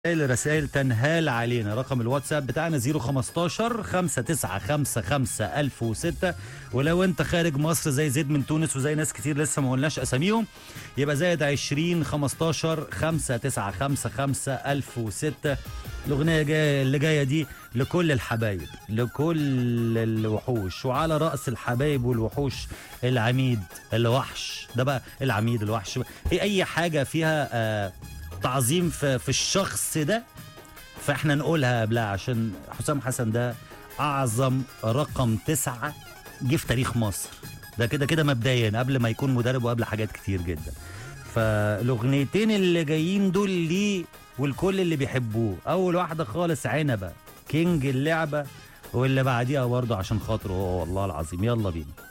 رسائل تنهال علينا رقم الواتساب بتاعنا 015 5955 1006 ولو انت خارج مصر زي زيد من تونس وزي ناس كتير لسه ما قلناش اساميهم يبقى زائد 20 15 5955 1006 الاغنيه جايه اللي جايه دي لكل الحبايب لكل الوحوش وعلى راس الحبايب والوحوش العميد الوحش ده بقى العميد الوحش في اي حاجه فيها آه تعظيم في, في الشخص ده فاحنا نقولها قبلها عشان حسام حسن ده اعظم رقم تسعة جه في تاريخ مصر ده كده كده مبدئيا قبل ما يكون مدرب وقبل حاجات كتير جدا فالاغنيتين اللي جايين دول ليه والكل اللي بيحبوه اول واحده خالص عنبه كينج اللعبه واللي بعديها برضه عشان خاطره هو والله العظيم يلا بينا